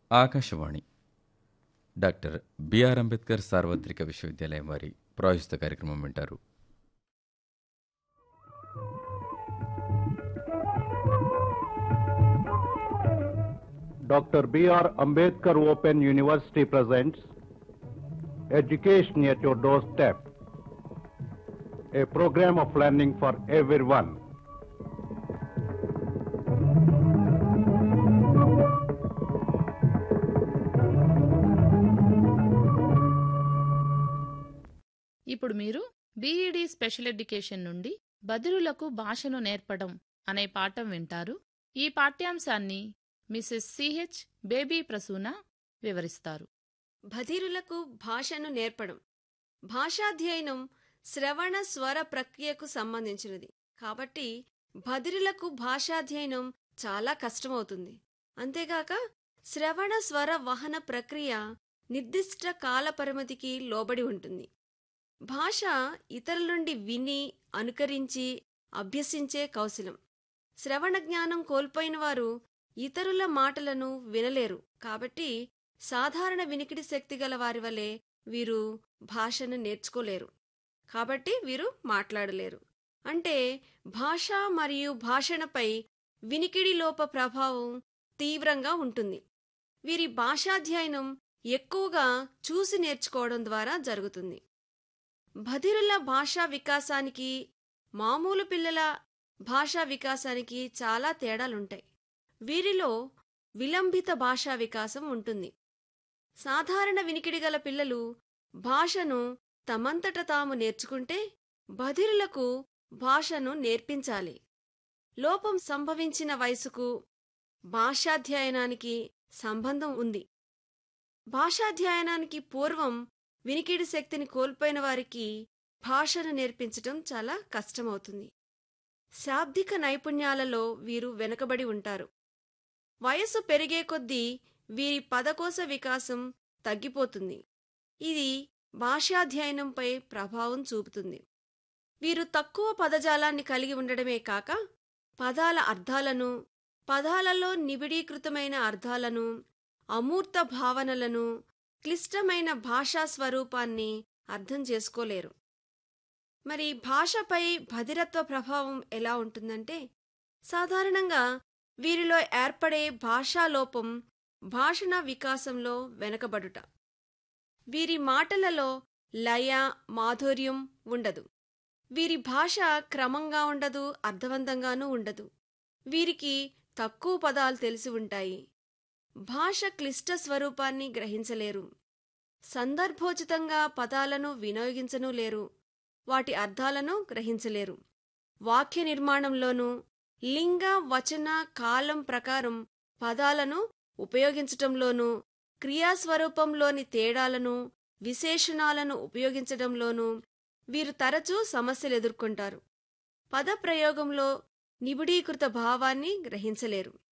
Akashvani doctor BR Ambedkar సార్వత్రిక విశ్వవిద్యాలయం వారి ప్రాయోజిత కార్యక్రమం వింటారు Dr. B.R. Ambedkar Open University presents Education at Your Doorstep, a program of learning for everyone. ఇప్పుడు మీరు బీఈడీ స్పెషల్ ఎడ్యుకేషన్ నుండి బదిరులకు భాషను నేర్పడం అనే పాఠం వింటారు ఈ పాఠ్యాంశాన్ని మిసెస్ సిహెచ్ బేబీ ప్రసూన వివరిస్తారు బధిరులకు భాషను నేర్పడం భాషాధ్యయనం శ్రవణ స్వర ప్రక్రియకు సంబంధించినది కాబట్టి బధిరులకు భాషాధ్యయనం చాలా కష్టమవుతుంది అంతేగాక శ్రవణ స్వర వహన ప్రక్రియ నిర్దిష్ట కాల పరిమితికి లోబడి ఉంటుంది భాష ఇతరుల నుండి విని అనుకరించి అభ్యసించే కౌశలం శ్రవణ జ్ఞానం కోల్పోయిన వారు ఇతరుల మాటలను వినలేరు కాబట్టి సాధారణ వినికిడి శక్తి గల వారి వలె వీరు భాషను నేర్చుకోలేరు కాబట్టి వీరు మాట్లాడలేరు అంటే భాష మరియు భాషణపై వినికిడి లోప ప్రభావం తీవ్రంగా ఉంటుంది వీరి భాషాధ్యయనం ఎక్కువగా చూసి నేర్చుకోవడం ద్వారా జరుగుతుంది బధిరుల భాషా వికాసానికి మామూలు పిల్లల భాషా వికాసానికి చాలా తేడాలుంటాయి వీరిలో విలంబిత భాషా వికాసం ఉంటుంది సాధారణ వినికిడి గల పిల్లలు భాషను తమంతట తాము నేర్చుకుంటే బధిరులకు భాషను నేర్పించాలి లోపం సంభవించిన వయసుకు భాషాధ్యయనానికి సంబంధం ఉంది భాషాధ్యయనానికి పూర్వం వినికిడి శక్తిని కోల్పోయిన వారికి భాషను నేర్పించటం చాలా కష్టమవుతుంది శాబ్దిక నైపుణ్యాలలో వీరు వెనుకబడి ఉంటారు వయస్సు పెరిగే కొద్దీ వీరి పదకోశ వికాసం తగ్గిపోతుంది ఇది భాషాధ్యయనంపై ప్రభావం చూపుతుంది వీరు తక్కువ పదజాలాన్ని కలిగి ఉండడమే కాక పదాల అర్థాలను పదాలలో నిబిడీకృతమైన అర్థాలను అమూర్త భావనలను క్లిష్టమైన భాషా స్వరూపాన్ని అర్థం చేసుకోలేరు మరి భాషపై భదిరత్వ ప్రభావం ఎలా ఉంటుందంటే సాధారణంగా వీరిలో ఏర్పడే భాషాలోపం భాషణ వికాసంలో వెనకబడుట వీరి మాటలలో లయ మాధుర్యం ఉండదు వీరి భాష క్రమంగా ఉండదు అర్థవంతంగానూ ఉండదు వీరికి తక్కువ పదాలు తెలిసి ఉంటాయి భాష క్లిష్ట స్వరూపాన్ని గ్రహించలేరు సందర్భోచితంగా పదాలను వినియోగించనూ లేరు వాటి అర్థాలను గ్రహించలేరు వాక్య నిర్మాణంలోనూ లింగ వచన కాలం ప్రకారం పదాలను ఉపయోగించటంలోనూ క్రియాస్వరూపంలోని తేడాలను విశేషణాలను ఉపయోగించడంలోనూ వీరు తరచూ సమస్యలు ఎదుర్కొంటారు పదప్రయోగంలో నిబిడీకృత భావాన్ని గ్రహించలేరు